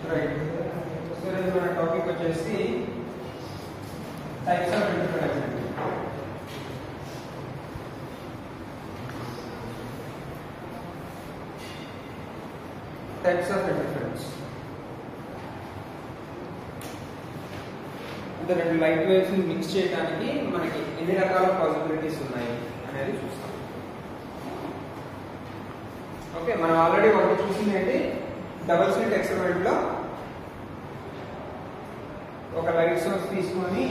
Right so ఈరోజు మన topic వచ్చేసి టైప్స్ ఆఫ్ ఇంటర్ఫరెన్స్ అండి టైప్స్ ఆఫ్ ఇంటర్ఫరెన్స్ అంటే రెండు లైట్ వేవ్స్ మిక్స్ చేయడానికి మనకి ఎన్ని రకాల పాసిబిలిటీస్ ఉన్నాయి అనేది చూస్తాం ఓకే మనం ఆల్రెడీ ఒకటి చూసింది ఏంటి డబుల్ స్లిట్ ఎక్స్పెరిమెంట్ లో ఒక లైట్ సోర్స్ తీసుకొని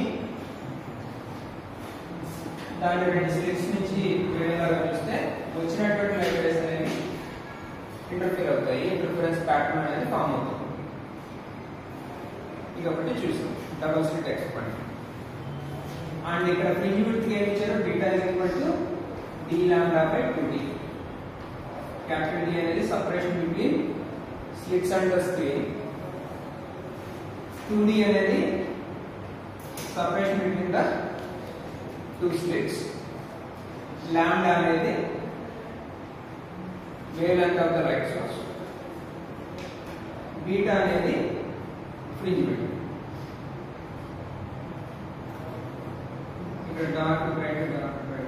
దాని రెండు స్లిట్స్ నుంచి వేరేలాగా చూస్తే వచ్చినటువంటి లైట్ రేస్ అనేవి ఇంటర్ఫియర్ అవుతాయి ఇంటర్ఫిరెన్స్ ప్యాటర్న్ అనేది ఫామ్ అవుతుంది ఇది ఒకటి చూసాం డబుల్ స్లిట్ ఎక్స్పెరిమెంట్ అండ్ ఇక్కడ ఫ్రింజ్ విడ్త్ ఏం ఇచ్చారు beta is equal to D lambda by two D capital D అనేది separation between slits and the screen two D అనేది separation between the two slits lambda అనేది wavelength of the light source beta అనేది fringe width ఇక్కడ dark bright dark bright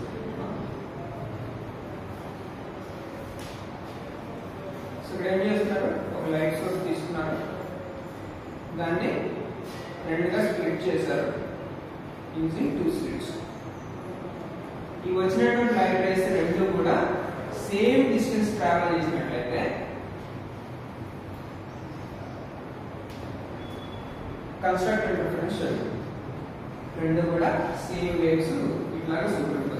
so ఇక్కడ ఏం చేస్తున్నారు ఒక light source తీసుకున్నారు దాన్ని రెండుగా స్ప్లిట్ చేశారు యూజింగ్ టూ స్లిట్స్ ఈ వచ్చినటువంటి లైట్ రేస్ రెండు కూడా సేమ్ డిస్టెన్స్ ట్రావెల్ చేసినట్లయితే కన్స్ట్రక్ట్ ఇంటర్ఫరెన్స్ జరుగుతుంది రెండు కూడా సేమ్ వేవ్స్ ఇట్లాగా సూపర్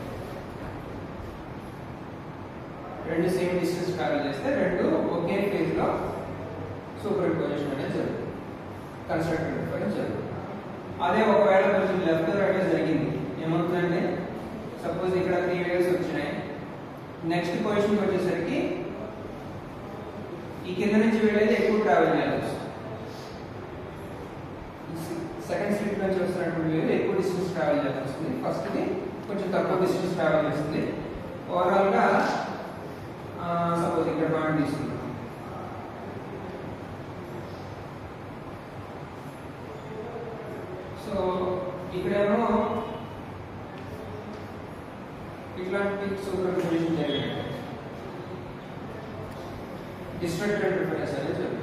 రెండు సేమ్ డిస్టెన్స్ ట్రావెల్ చేస్తే రెండు ఒకే ఫేజ్ లో సూపర్ పొజిషన్ అనేది జరుగుతుంది కన్స్ట్రక్ట్ ఇంటర్ఫరెన్స్ జరుగుతుంది అదే ఒకవేళ కొంచెం లెఫ్ట్ రైట్ జరిగింది ఏమవుతుందంటే సపోజ్ ఇక్కడ త్రీ వేవ్స్ వచ్చినాయి నెక్స్ట్ పొజిషన్ వచ్చేసరికి ఈ కింద నుంచి వెళ్ళేది ఎక్కువ ట్రావెల్ చేయాల్సి వస్తుంది సెకండ్ స్ట్రీట్ నుంచి వస్తున్నటువంటి వేవ్ ఎక్కువ డిస్టెన్స్ ట్రావెల్ చేయాల్సి వస్తుంది ఫస్ట్ది కొంచెం తక్కువ డిస్టెన్స్ ట్రావెల్ చేస్తుంది ఓవరాల్గా సపోజ్ ఇక్కడ పాయింట్ తీసుకుందాం సో ఇక్కడేమో ఇట్లాంటి సూపర్ పొజిషన్ జరిగింది డిస్ట్రక్టెడ్ డిఫరెన్స్ అనేది జరుగుతుంది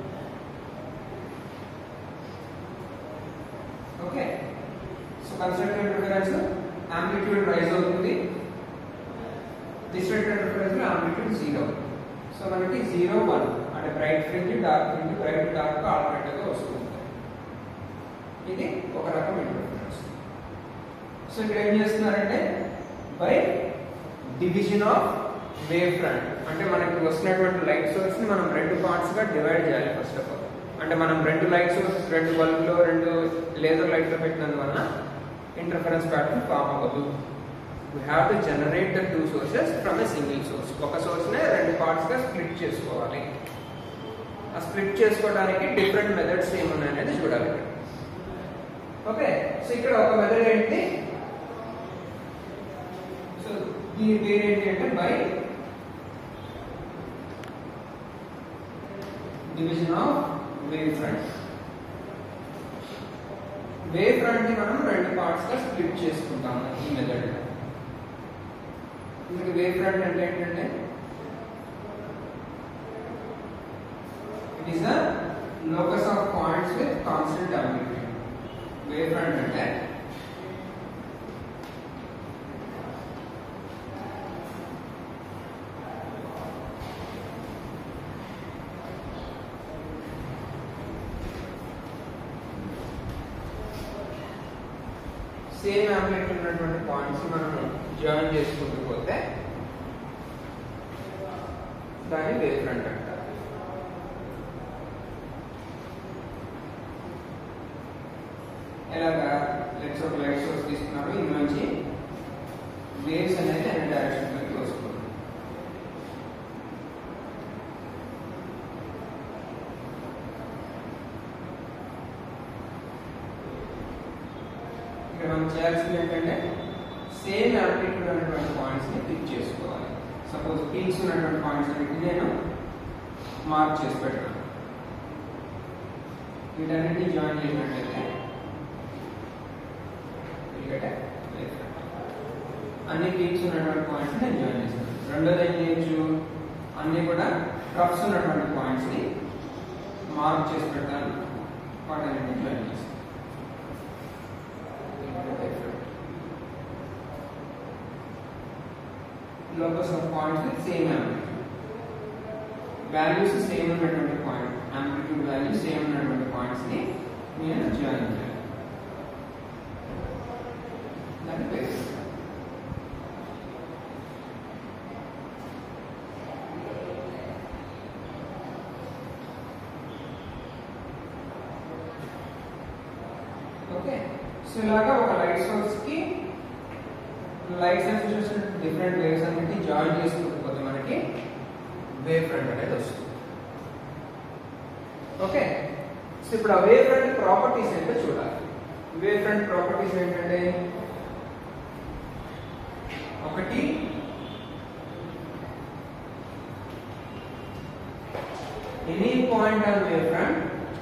okay so constructed difference amplitude rise అవుతుంది డిస్ట్రక్టెడ్ డిఫరెన్స్ లో ఆంప్లిట్యూడ్ జీరో సో మనకి జీరో వన్ అంటే bright fringe dark fringe bright dark alternative గా వస్తుంది ఇది ఒక రకం ఇంటర్ఫరెన్స్ సో ఇక్కడ ఏం చేస్తున్నారంటే by division of wave front అంటే మనకి వస్తున్నటువంటి లైట్ సోర్స్ ని మనం రెండు పార్ట్స్ గా డివైడ్ చేయాలి ఫస్ట్ ఆఫ్ ఆల్ అంటే మనం రెండు లైట్ సోర్స్ రెండు బల్బ్ లో రెండు లేజర్ లైట్ లో పెట్టినందువల్ల ఇంటర్ఫరెన్స్ ప్యాటర్న్ ఫామ్ అవ్వదు we have to generate the two sources from a single source ఒక సోర్స్ నే రెండు పార్ట్స్ గా స్ప్లిట్ చేసుకోవాలి ఆ స్ప్లిట్ చేసుకోవడానికి డిఫరెంట్ మెథడ్స్ ఏమున్నాయి అనేది చూడాలి ఇక్కడ ఓకే సో ఇక్కడ ఒక మెథడ్ ఏంటి సో దీని పేరు ఏంటి అంటే by division of wave front wave front ని మనం రెండు పార్ట్స్ గా స్ప్లిట్ చేసుకుంటాము ఈ మెథడ్ మీకు వేవ్ ఫ్రంట్ అంటే ఏంటంటే it is the locus of points with constant amplitude wave front అంటే సేమ్ ఆంప్లిట్యూడ్ ఉన్నటువంటి పాయింట్స్ మనం జాయిన్ చేసుకుంటూ పోతే దాన్ని వేవ్ ఫ్రంట్ అంటారు ఎలాగా లెట్స్ ఒక లైట్ సోర్స్ తీసుకున్నారు ఇందులోంచి వేవ్స్ అనేది అన్ని డైరెక్షన్ లోకి వస్తుంది ఇక్కడ మనం చేయాల్సింది ఏంటంటే సేమ్ ఆంప్లిట్యూడ్ అనేటువంటి పాయింట్స్ ని పిక్ చేసుకోవాలి సపోజ్ పీక్స్ ఉన్నటువంటి పాయింట్స్ అన్నిటి నేను మార్క్ చేసి పెట్టాను వీటన్నిటిని జాయిన్ చేసినట్లయితే ఇక్కడ అన్ని పీక్స్ ఉన్నటువంటి పాయింట్స్ నేను జాయిన్ చేస్తాను రెండోది ఏం చేయొచ్చు అన్ని కూడా ట్రఫ్స్ ఉన్నటువంటి పాయింట్స్ ని మార్క్ చేసి పెడతాను వాటన్నిటిని జాయిన్ చేస్తాను locus of points with same amplitude values same ఉన్నటువంటి పాయింట్ యాంప్లిట్యూడ్ వాల్యూ సేమ్ ఉన్నటువంటి పాయింట్స్ ని నేను జాయిన్ చేయాలి దాన్ని పేరు ఓకే సో ఇలాగా ఒక లైట్ సోర్స్ కి లైట్ సోర్స్ డిఫరెంట్ వేవ్స్ అన్నిటి జాయిన్ చేసుకుంటూ మనకి వేవ్ ఫ్రంట్ అనేది వస్తుంది ఓకే సో ఇప్పుడు ఆ వేవ్ ఫ్రంట్ ప్రాపర్టీస్ ఏంటో చూడాలి వేవ్ ఫ్రంట్ ప్రాపర్టీస్ ఏంటంటే ఒకటి any point on wave front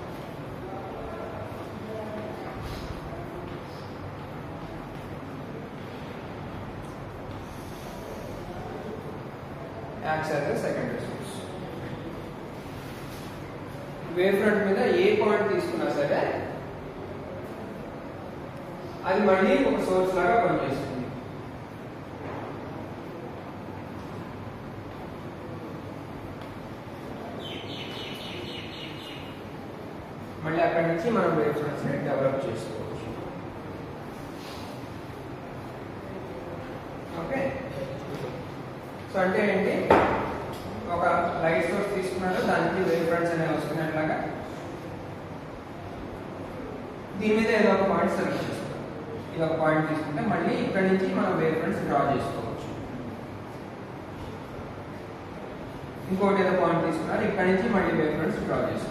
acts as a secondary source wave front మీద ఏ పాయింట్ తీసుకున్నా సరే అది మళ్ళీ ఒక సోర్స్ లాగా పనిచేస్తుంది మళ్ళీ అక్కడి నుంచి మనం వేవ్ ఫ్రంట్స్ ని డెవలప్ చేసుకోవచ్చు ఓకే సో అంటే ఏంటి ఒక లైట్ సోర్స్ తీసుకున్నాడు దానికి వేవ్ ఫ్రంట్స్ అనేవి వస్తున్నట్లాగా దీని మీద ఏదో ఒక పాయింట్ సెలెక్ట్ చేసుకోవాలి ఇది ఒక పాయింట్ తీసుకుంటే మళ్ళీ ఇక్కడ నుంచి మనం వేవ్ ఫ్రంట్స్ డ్రా చేసుకోవచ్చు ఇంకోటి ఏదో పాయింట్ తీసుకున్నారు ఇక్కడ నుంచి మళ్ళీ వేవ్ ఫ్రంట్స్ డ్రా చేసుకోవచ్చు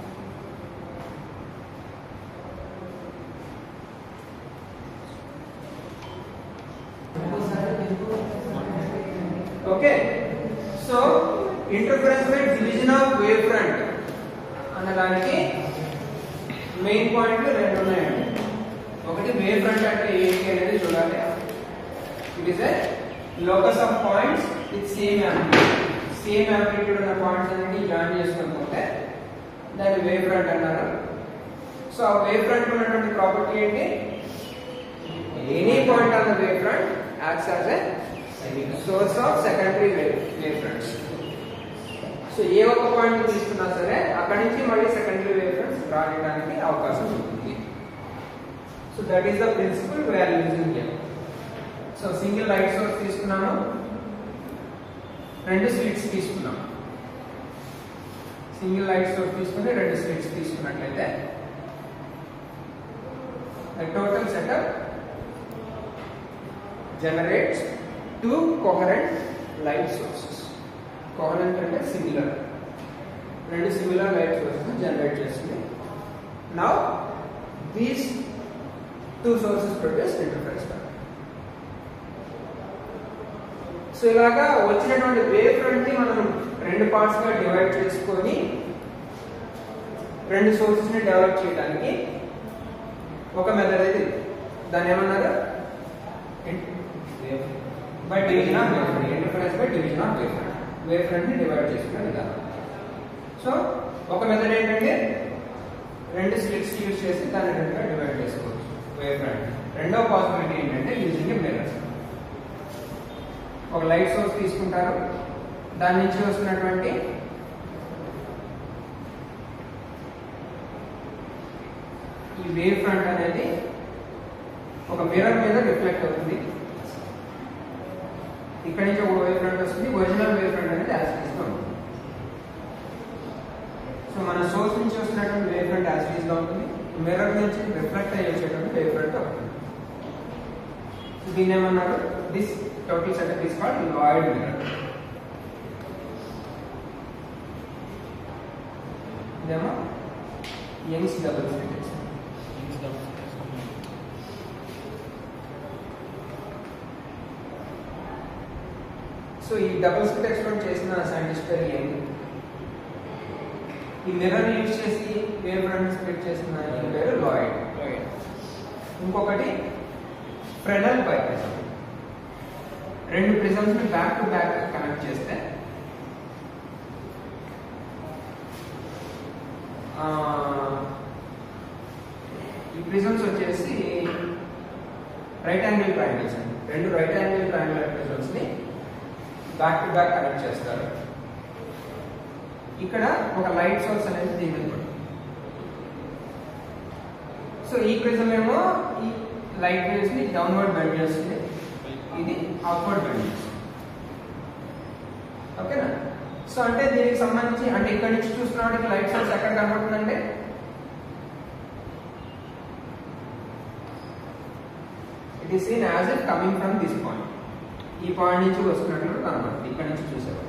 okay so interference by division of wave front అన్నదానికి మెయిన్ పాయింట్లు రెండు ఉన్నాయండి ఒకటి వేవ్ ఫ్రంట్ అంటే ఏంటి అనేది చూడాలి it is a locus of points with same amplitude same amplitude ఉన్న పాయింట్స్ అన్ని జాయిన్ చేసుకుంటుంటే దాన్ని వేవ్ ఫ్రంట్ అన్నారు సో ఆ వేవ్ ఫ్రంట్ ఉన్నటువంటి ప్రాపర్టీ ఏంటి any point on the wave front acts as a source of secondary wave wave fronts so ఏ ఒక్క పాయింట్ తీసుకున్నా సరే అక్కడి నుంచి మళ్ళీ సెకండరీ వేవ్ ఫ్రంట్స్ రాయడానికి అవకాశం ఉంటుంది so that is the principle we're using here so single light source తీసుకున్నాము రెండు స్లిట్స్ తీసుకున్నాం సింగిల్ లైట్ సోర్స్ తీసుకుని రెండు స్లిట్స్ తీసుకున్నట్లయితే total setup generates two coherent light sources. Coherent అంటే సిమిలర్ రెండు సిమిలర్ లైట్ సోర్సెస్ జనరేట్ చేస్తుంది now these two sources produce interference so ఇలాగా వచ్చినటువంటి వేవ్ ఫ్రంట్ ని మనం రెండు పార్ట్స్ గా డివైడ్ చేసుకొని రెండు సోర్సెస్ ని డెవలప్ చేయడానికి ఒక మెథడ్ అయితే ఇది. దాన్ని ఏమన్నారు by division of wave front interference by division of wave front wave front ని డివైడ్ చేసుకునే విధానం సో ఒక మెథడ్ ఏంటంటే రెండు స్లిట్స్ యూజ్ చేసి దాన్ని రెండుగా డివైడ్ చేసుకోవచ్చు వేవ్ ఫ్రంట్ రెండో పాసిబిలిటీ ఏంటంటే యూజింగ్ మిర్రర్స్ ఒక లైట్ సోర్స్ తీసుకుంటారు దాని నుంచి వస్తున్నటువంటి ఈ వేవ్ ఫ్రంట్ అనేది ఒక మిర్రర్ మీద రిఫ్లెక్ట్ అవుతుంది ఇక్కడ నుంచి ఒక వేవ్ ఫ్రంట్ వస్తుంది ఒరిజినల్ వేవ్ ఫ్రంట్ అనేది యాసిటీస్ గా ఉంటుంది సో మన సోర్స్ నుంచి వస్తున్నటువంటి వేవ్ ఫ్రంట్ యాసిటీస్ గా ఉంటుంది మిర్రర్ నుంచి రిఫ్లెక్ట్ అయ్యి వచ్చేటువంటి వేవ్ ఫ్రంట్ అవుతుంది దీన్ని ఏమన్నారు this total setup is called Lloyd mirror ఇదేమో యంగ్స్ డబుల్ స్లిట్ సో ఈ డబుల్ స్లిట్ ఎక్స్పెరిమెంట్ చేసిన సైంటిస్ట్ పేరు యంగ్ ఈ మిర్రర్ యూజ్ చేసి వేవ్ ఫ్రంట్ స్ప్లిట్ చేసిన ఈ పేరు లాయిడ్ ఇంకొకటి ఫ్రెనల్ బైప్రిజం రెండు ప్రిజమ్స్ ని బ్యాక్ టు బ్యాక్ కనెక్ట్ చేస్తే ఆ, ఈ ప్రిజమ్స్ వచ్చేసి రైట్ యాంగిల్ ట్రయాంగిల్స్ అండి రెండు రైట్ యాంగిల్ ట్రయాంగులర్ ప్రిజమ్స్ ని బ్యాక్ టు బ్యాక్ కనెక్ట్ చేస్తారు ఇక్కడ ఒక లైట్ సోర్స్ అనేది దీని మీద పడుతుంది సో ఈ ప్రిజం ఏమో ఈ లైట్ వేవ్స్ ని డౌన్వర్డ్ బెండ్ చేస్తుంది ఇది అప్వర్డ్ బెండ్ చేస్తుంది ఓకేనా సో అంటే దీనికి సంబంధించి అంటే ఇక్కడ నుంచి చూసుకున్నవాడికి లైట్ సోర్స్ ఎక్కడ కనబడుతుందంటే it is seen as it coming from this point ఈ పాయింట్ నుంచి వస్తున్నట్లు కనబడుతుంది ఇక్కడ నుంచి చూసేవాడు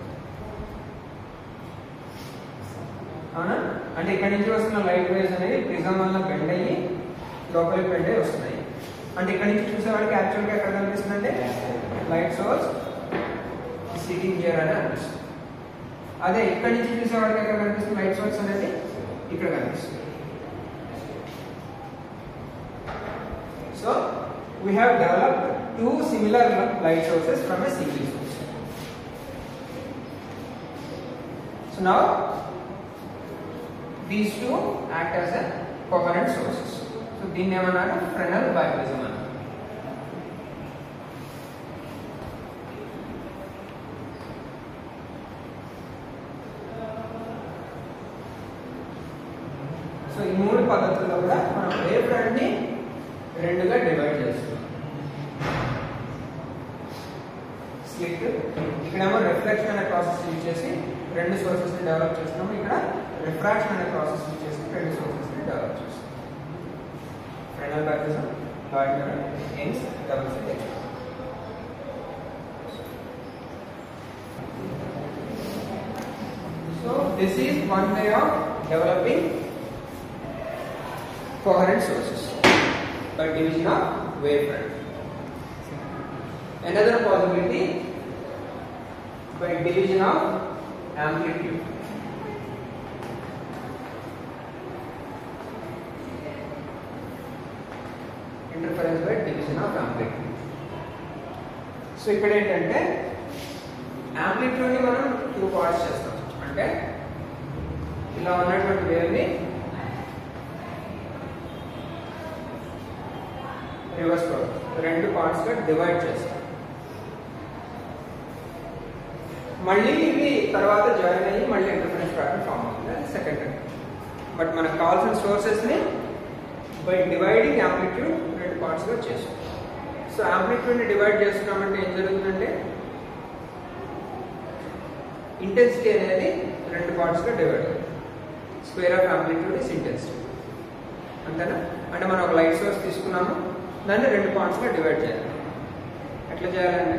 అవునా అంటే ఇక్కడ నుంచి వస్తున్న లైట్ వేవ్స్ అనేవి ప్రిజం వల్ల బెండ్ అయ్యి లోపలికి బెండ్ అయ్యి వస్తున్నాయి అంటే ఇక్కడ నుంచి చూసేవాడికి యాక్చువల్గా ఎక్కడ కనిపిస్తుంది అంటే లైట్ సోర్స్ సిటింగ్ హియర్ అని అనిపిస్తుంది అదే ఇక్కడ నుంచి చూసేవాడికి ఎక్కడ కనిపిస్తుంది లైట్ సోర్స్ అనేది ఇక్కడ కనిపిస్తుంది so we have developed two similar light sources from a single source. So now these two act as a coherent sources. So దీన్ని ఏమన్నారు ఫ్రెనల్ బైప్రిజం అన్నారు సో ఈ మూడు పద్ధతుల్లో కూడా మనం వేవ్ ఫ్రంట్ ని రెండుగా డివైడ్ చేస్తున్నాం స్లిట్ ఇక్కడేమో రిఫ్లెక్షన్ అనే ప్రాసెస్ యూజ్ చేసి రెండు సోర్సెస్ ని డెవలప్ చేస్తున్నాము ఇక్కడ రిఫ్రాక్షన్ అనే ప్రాసెస్ యూజ్ చేసి రెండు సోర్సెస్ ని డెవలప్ చేస్తున్నాం ఫ్రెనల్ బ్యాప్టిజం లాయిడ్ ఎయిమ్స్ double slit So this is one way of developing coherent sources by division of wavefront. Another possibility by division of amplitude. Interference by division of amplitude. So ఇక్కడ ఏంటంటే amplitude ని మనం two parts చేస్తాం అంటే ఇలా ఉన్నటువంటి wave ని reverse రెండు పార్ట్స్ గా డివైడ్ చేస్తాం మళ్ళీ ఇవి తర్వాత జాయిన్ అయ్యి మళ్ళీ ఇంటర్ఫరెన్స్ ప్యాటర్న్ ఫామ్ అవుతుంది అది సెకండ్ బట్ మనకు కావాల్సిన సోర్సెస్ ని బై డివైడింగ్ యాంప్లిట్యూడ్ రెండు పార్ట్స్ గా చేస్తాం సో యాంప్లిట్యూడ్ ని డివైడ్ చేస్తున్నామంటే ఏం జరుగుతుందంటే ఇంటెన్సిటీ అనేది రెండు పార్ట్స్ గా డివైడ్ అవుతుంది square of amplitude is intensity అంతేనా అంటే మనం ఒక లైట్ సోర్స్ తీసుకున్నాము దాన్ని రెండు పార్ట్స్ గా డివైడ్ చేయాలి ఎట్లా చేయాలండి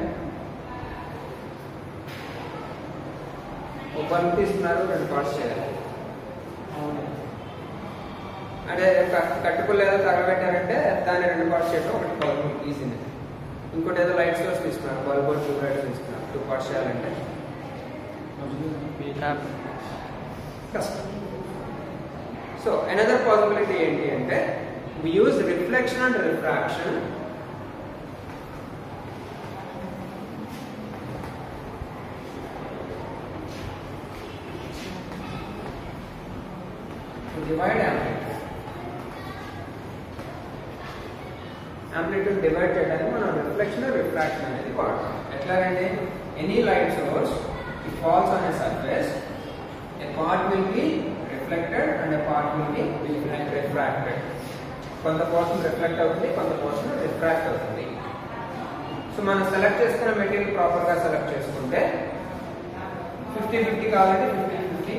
ఒక బల్బ్ తీసుకున్నారు రెండు పార్ట్స్ చేయాలి అంటే క- కట్టుకులు ఏదో తగలబెట్టారంటే దాన్ని రెండు పార్ట్స్ చేయడం ఒకటి బల్బ్ ఈజీనే ఇంకోటి ఏదో లైట్ సోర్స్ తీసుకున్నారు బల్బ్ ట్యూబ్ లైట్ తీసుకున్నారు టూ పార్ట్స్ చేయాలంటే కష్టం సో అనదర్ పాసిబిలిటీ ఏంటి అంటే we use reflection and refraction divide amplitude amplitude divide చేయడానికి మనం రిఫ్లెక్షన్ రిఫ్రాక్షన్ అనేది వాడతాం ఎట్లాగంటే any light source it falls on a surface a part will be reflected and a part will be refracted కొంత portion reflect అవుతుంది కొంత portion refract అవుతుంది so మనం సెలెక్ట్ చేసుకున్న మెటీరియల్ ప్రాపర్ గా సెలెక్ట్ చేసుకుంటే ఫిఫ్టీ ఫిఫ్టీ కావాలంటే ఫిఫ్టీ ఫిఫ్టీ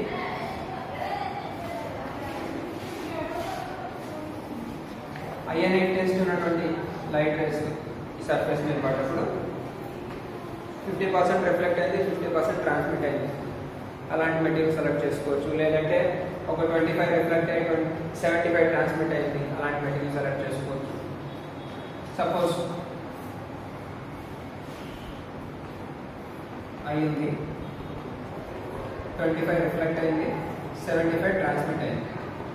ఐఎన్ ఇంటెన్సిటీ ఉన్నటువంటి లైట్ రేస్ ఈ సర్ఫేస్ మీద పడ్డప్పుడు ఫిఫ్టీ పర్సెంట్ రిఫ్లెక్ట్ అయింది ఫిఫ్టీ పర్సెంట్ ట్రాన్స్మిట్ అయింది అలాంటి మెటీరియల్ సెలెక్ట్ చేసుకోవచ్చు లేదంటే ఒక ట్వంటీ ఫైవ్ రిఫ్లెక్ట్ అయ్యి సెవెంటీ ఫైవ్ ట్రాన్స్మిట్ అయింది అలాంటి మెటీరియల్ సెలెక్ట్ చేసుకోవచ్చు సపోజ్ అయింది ట్వంటీ ఫైవ్ రిఫ్లెక్ట్ అయింది సెవెంటీ ఫైవ్ ట్రాన్స్మిట్ అయింది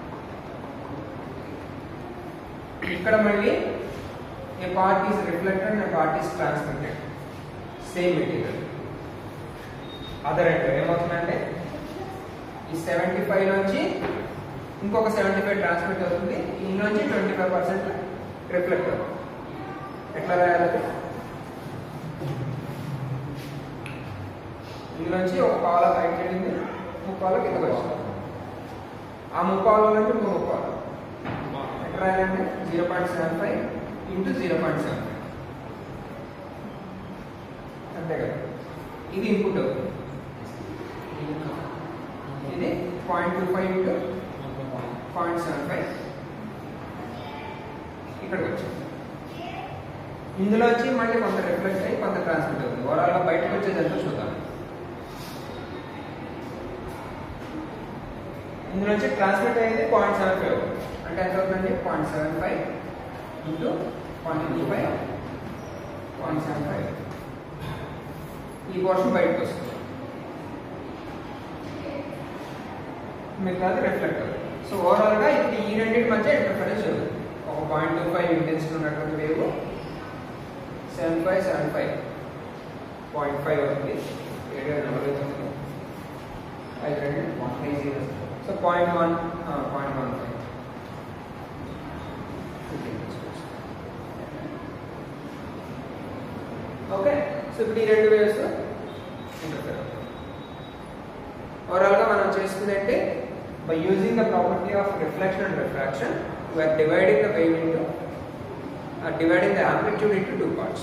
ఇక్కడ మళ్ళీ a part is reflected and part is transmitted same material other end ఏమవుతుందంటే ఈ సెవెంటీ ఫైవ్ నుంచి ఇంకొక సెవెంటీ ఫైవ్ ట్రాన్స్మిట్ అవుతుంది ఇందులోంచి ట్వంటీ ఫైవ్ పర్సెంట్ రిఫ్లెక్ట్ అవుతుంది ఎట్లా రాయాలి ఇందులోంచి ఒక పాల బయటకు వెళ్ళింది ముప్పాల కిందకు వచ్చింది ఆ ముప్పాల నుంచి ఇంకో ముప్పాల ఎట్లా రాయాలంటే zero point seven five into zero point seven five అంతే కదా ఇది ఇన్పుట్ అవుతుంది ఇది point two five into point seven five ఇక్కడికి వచ్చింది ఇందులో వచ్చి మళ్ళీ కొంత రిఫ్లెక్ట్ అయ్యి కొంత ట్రాన్స్మిట్ అవుతుంది ఓవరాల్గా బయటకు వచ్చేది ఎంతో చూద్దాం ఇందులో వచ్చి ట్రాన్స్మిట్ అయ్యేది పాయింట్ సెవెన్ ఫైవ్ అంటే ఎంత అవుతుందండి point seven five into point two five point seven five ఈ పోర్షన్ బయటకు వస్తుంది మిగతాది రిఫ్లెక్ట్ అవుతుంది సో ఓవరాల్గా ఇప్పుడు ఈ రెండింటి మధ్య ఇంటర్ఫరెన్స్ జరుగుతుంది ఒక పాయింట్ టూ ఫైవ్ ఇంటెన్సిటీ ఉన్నటువంటి wave seven five seven five point five అవుతుంది ఏడు నలభై తొమ్మిది ఐదు రెండు three zero so point one point one five okay so ఇప్పుడు ఈ రెండు వేవ్స్ ఇంటర్ఫేర్ అవుతాయి ఓవరాల్గా మనం చేస్తుంది అంటే by using the property of reflection and refraction we are dividing the wave into dividing the amplitude into two parts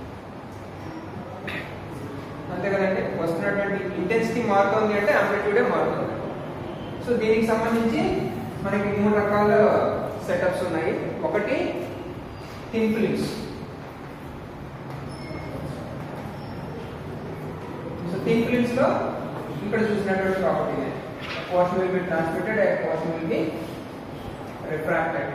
అంతే కదండి వస్తున్నటువంటి ఇంటెన్సిటీ మారుతుంది అంటే యాంప్లిట్యూడే మారుతుంది సో దీనికి సంబంధించి మనకి మూడు రకాల సెటప్స్ ఉన్నాయి ఒకటి thin films so thin films లో ఇక్కడ చూసినటువంటి property portion will be transmitted portion will be refracted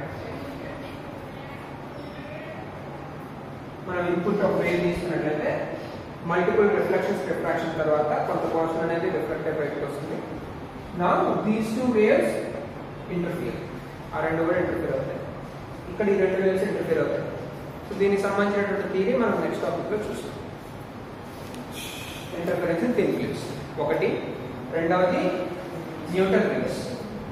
మనం ఇన్పుట్ ఒక వేవ్ తీసుకున్నట్లయితే మల్టిపుల్ రిఫ్లెక్షన్స్ రిఫ్రాక్షన్ తర్వాత కొంత పోర్షన్ అనేది రిఫ్లెక్ట్ అయి బయటకు వస్తుంది నా దీస్ టూ వేవ్స్ ఇంటర్ఫియర్ ఆ రెండు కూడా ఇంటర్ఫియర్ అవుతాయి ఇక్కడ ఈ రెండు వేవ్స్ ఇంటర్ఫియర్ అవుతాయి సో దీనికి సంబంధించినటువంటి థీరీ మనం నెక్స్ట్ టాపిక్ లో చూస్తాం ఇంటర్ఫరెన్స్ ఇన్ థిన్ ఫిలిమ్స్ ఒకటి రెండవది న్యూటన్ రింగ్స్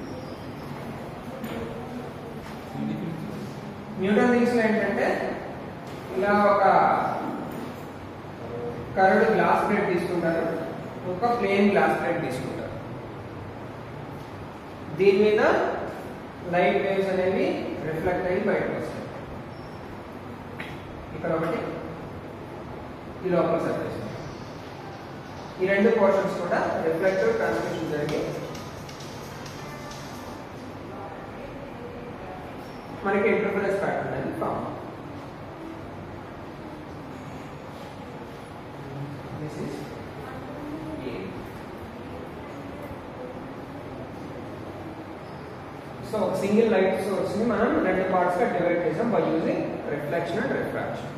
న్యూటన్ రింగ్స్ లో ఏంటంటే ఇలా ఒక కర్వ్డ్ గ్లాస్ ప్లేట్ తీసుకుంటారు ఒక ప్లేన్ గ్లాస్ ప్లేట్ తీసుకుంటారు దీని మీద లైట్ వేవ్స్ అనేవి రిఫ్లెక్ట్ అయ్యి బయటకు వస్తాయి ఇక్కడ ఒకటి ఈ లోపల సర్ఫేస్ ఈ రెండు పోర్షన్స్ కూడా రిఫ్లెక్టివ్ ట్రాన్స్మిషన్ జరిగి మనకి ఇంటర్ఫరెన్స్ ప్యాటర్న్ అనేది form this is a so ఒక సింగిల్ లైట్ సోర్స్ ని మనం రెండు పార్ట్స్ గా డివైడ్ చేసాం by using reflection and refraction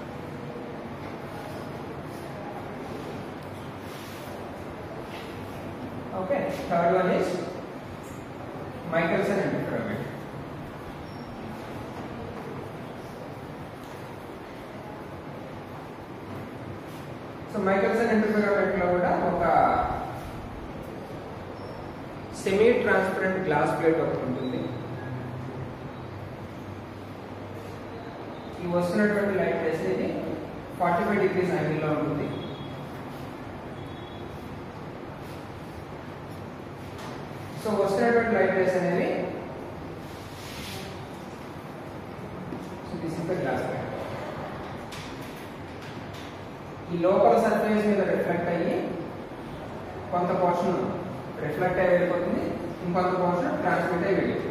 Okay, third one is Michelson interferometer. So Michelson interferometer లో కూడా ఒక సెమీ ట్రాన్స్పరెంట్ గ్లాస్ ప్లేట్ ఒకటి ఉంటుంది ఈ వస్తున్నటువంటి లైట్ రేస్ ఇది ఫార్టీ ఫైవ్ డిగ్రీస్ యాంగిల్లో ఉంటుంది సో వస్తున్నటువంటి లైట్ రేస్ అనేవి so this is the glass plate ఈ లోపల సర్ఫేస్ మీద రిఫ్లెక్ట్ అయ్యి కొంత పోర్షన్ రిఫ్లెక్ట్ అయ్యి వెళ్ళిపోతుంది ఇంకొంత పోర్షన్ ట్రాన్స్మిట్ అయ్యి వెళ్ళిపోతుంది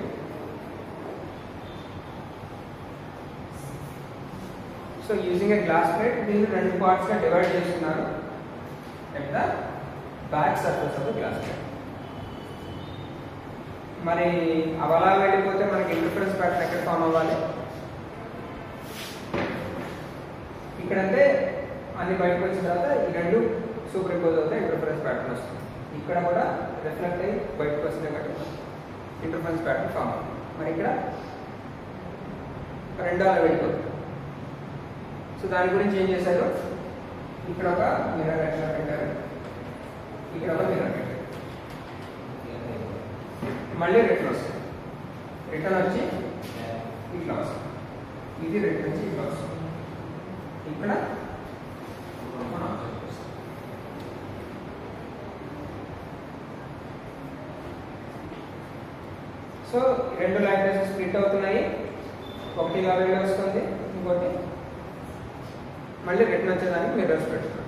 so using a glass plate దీన్ని రెండు పార్ట్స్ గా డివైడ్ చేస్తున్నారు at the back surface of the glass plate మరి అవి అలా వెళ్ళిపోతే మనకి ఇంటర్ఫరెన్స్ ప్యాటర్న్ ఎక్కడ ఫామ్ అవ్వాలి ఇక్కడంటే అన్ని బయటకు వచ్చిన తర్వాత ఈ రెండు సూపర్ ఇంపోజ్ అవుతాయి ఇంటర్ఫరెన్స్ ప్యాటర్న్ వస్తుంది ఇక్కడ కూడా రిఫ్లెక్ట్ అయ్యి బయటకు వస్తుంది కాబట్టి ఇంటర్ఫరెన్స్ ప్యాటర్న్ ఫామ్ అవుతుంది మరి ఇక్కడ రెండో అలా వెళ్ళిపోతుంది సో దాని గురించి ఏం చేశారు ఇక్కడ ఒక మిర్రర్ ఎట్లా పెట్టారు ఇక్కడ ఒక మిర్రర్ పెట్టారు మళ్ళీ రిటర్న్ వస్తుంది రిటర్న్ వచ్చి ఇట్లా వస్తుంది ఇది రిటర్న్ వచ్చి ఇట్లా వస్తుంది ఇక్కడ మనం observe చేస్తాం. సో ఈ రెండు లాంగ్వేజెస్ స్ప్లిట్ అవుతున్నాయి ఒకటి ఇలా వెళ్ళి వస్తుంది ఇంకోటి మళ్ళీ రిటర్న్ వచ్చేదానికి మిర్రర్స్ పెడుతున్నాం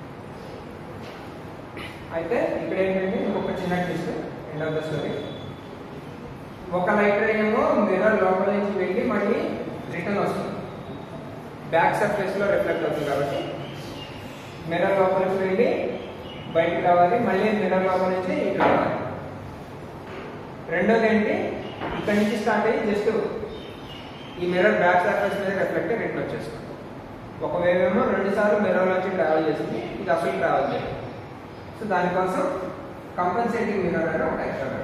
అయితే ఇక్కడ ఏంటంటే ఇంకొక చిన్న twist end of the story ఒక లైట్ రే ఏమో మిర్రర్ లోపల నుంచి వెళ్ళి మళ్ళీ రిటర్న్ వస్తుంది బ్యాక్ సర్ఫేస్ లో రిఫ్లెక్ట్ అవుతుంది కాబట్టి మిర్రర్ లోపలికి వెళ్ళి బయటకు రావాలి మళ్ళీ మిర్రర్ లోపల నుంచి ఇటు రావాలి రెండోది ఏంటి ఇక్కడ నుంచి స్టార్ట్ అయ్యి జస్ట్ ఈ మిర్రర్ బ్యాక్ సర్ఫేస్ మీద రిఫ్లెక్ట్ రిటర్న్ వచ్చేస్తుంది ఒక వేవ్ ఏమో రెండు సార్లు మిర్రర్ నుంచి ట్రావెల్ చేసింది ఇది అసలు ట్రావెల్ చేయదు సో దానికోసం కంపన్సేటింగ్ మిర్రర్ అని ఒక ఎక్స్ట్రా పెట్టాలి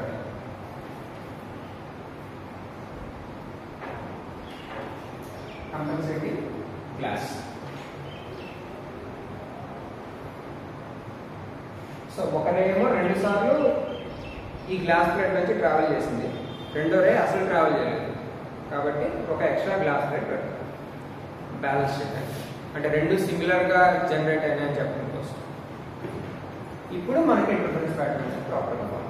కంపన్సేటింగ్ గ్లాస్ సో ఒక రే ఏమో రెండు సార్లు ఈ గ్లాస్ ప్లేట్ నుంచి ట్రావెల్ చేసింది రెండో రే అసలు ట్రావెల్ చేయలేదు కాబట్టి ఒక ఎక్స్ట్రా గ్లాస్ ప్లేట్ పెట్టాలి బ్యాలెన్స్ చేయడానికి అంటే రెండు సిమిలర్గా జనరేట్ అయినాయని చెప్పడం కోసం ఇప్పుడు మనకి ఇంటర్ఫరెన్స్ ప్యాటర్న్ ప్రాపర్గా ఫామ్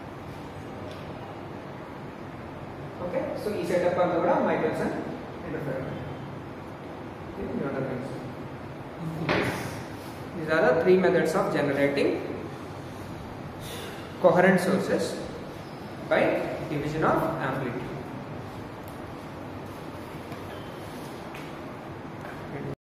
ఓకే సో ఈ సెటప్ అంతా కూడా Michelson interference These are the three methods of generating coherent sources by division of amplitude.